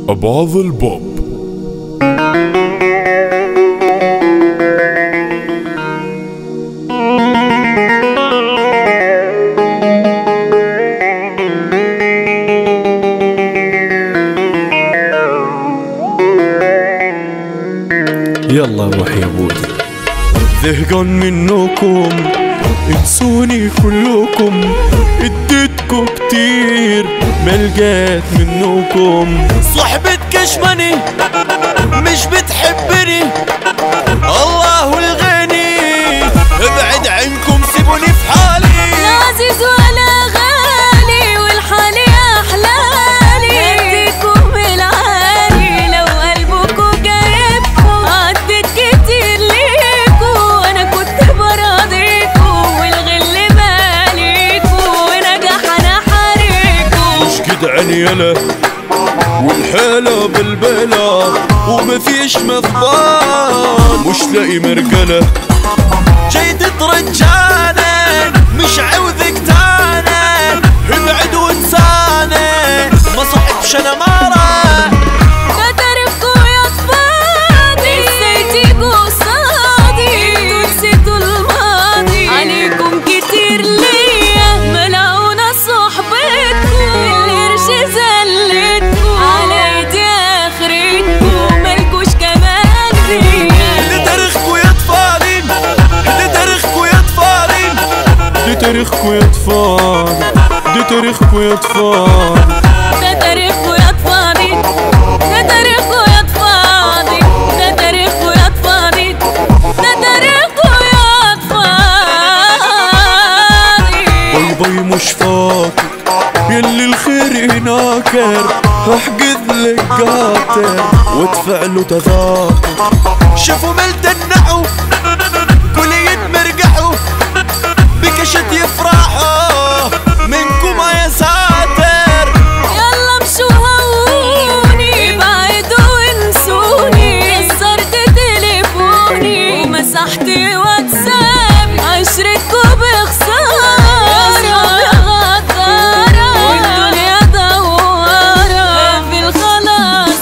أبعض البوب يلا روح يا بودي زهقان منكم انسوني كلكم اديتكم كتير ملقيت منكم صحبة كشمني مش بتحبني الله الغني ابعد عنكم سيبوني في حالي لا عزيز ولا غالي والحال يا احلالي اديكم العالي لو قلبكوا جايبكوا عدت كتير ليكوا وانا كنت براضيكوا والغل ماليكوا ونجح انا حريكوا مش جدعان يلا والحالة بالبلا ومفيش مثبان مش لاقي مرجلة جاي ترجعني مش عاوزك تاني ابعد وانساني ما صحبش انا مرة ده تاريخكوا يا طفادي ازاي تيجوا قصادي انتوا نسيتوا الماضي عليكم كتير ليا ملعونة صحبتكوا القرش زلتكوا على ايدي اخرتكوا مالكوش كمان فيا دي تاريخكوا يا طفالين دي تاريخكوا يا طفالين دي تاريخكوا يا طفال دي تاريخكوا يا طفال ده تاريخكوا يا طفادي ده تاريخكوا يا طفادي ده تاريخكوا يا طفادي ده تاريخكوا يا طفادي باي باي مش فاكر يلي الخير ناكر احجز لك قاتل وادفع له تذاكر شافوا ملتنعوا كل يتمرقعوا بكشت يفرحوا منكم يا ساتر يلا مشوا هوني بعدوا وانسوني كسرت تليفوني ومسحت واتساب عشرتكوا بخسارة يا غدارة والدنيا دوارة في الخلاص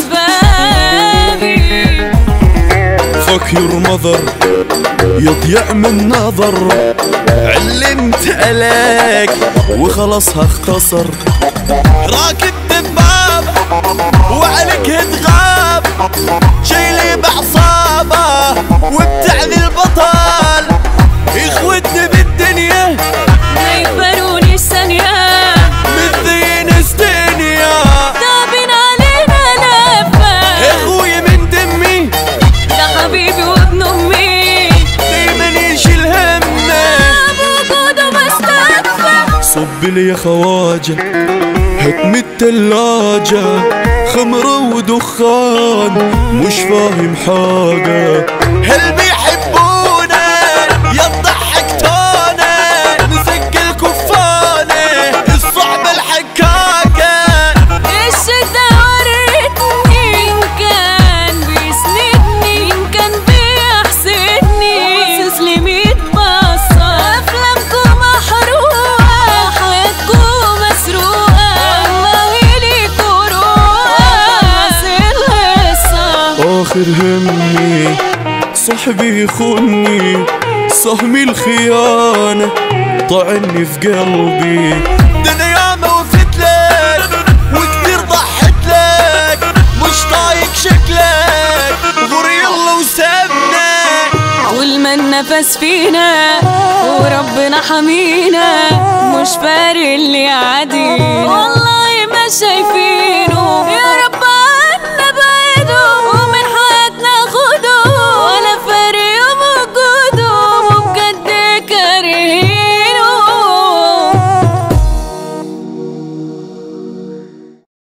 بابي فك يور مذر يضيع من نظر علمت عليك وخلاص هختصر راكب دباب وعليك تغاب شايلي بعصابه وبتعني البطل اخوتني بالدنيا ما يفرونيش ثانية متزين استنيا طابين علينا لفة اخوي من دمي ده حبيبي وابن امي دايما يشيل همه بوجوده بستكفى صب لي يا خواجة هتم التلاجة خمرة ودخان مش فاهم حاجة هل بيحبونا يا ضحكتونا مسك الكفانة الصعبة الحكاكة الشدة ورتني إن كان بيسندني إن كان بيحسدني تسلمي تبصر أفلامكم محروقة حياتكم مسروقة الله ليكوا روقة القصة آخر همي صاحبي يخوني سهمي الخيانة طعني في قلبي ده انا ياما وفت لك وكتير ضحت لك مش طايق شكلك غور يلا وسابنا والمن نفس فينا وربنا حمينا مش فارق اللي عادي والله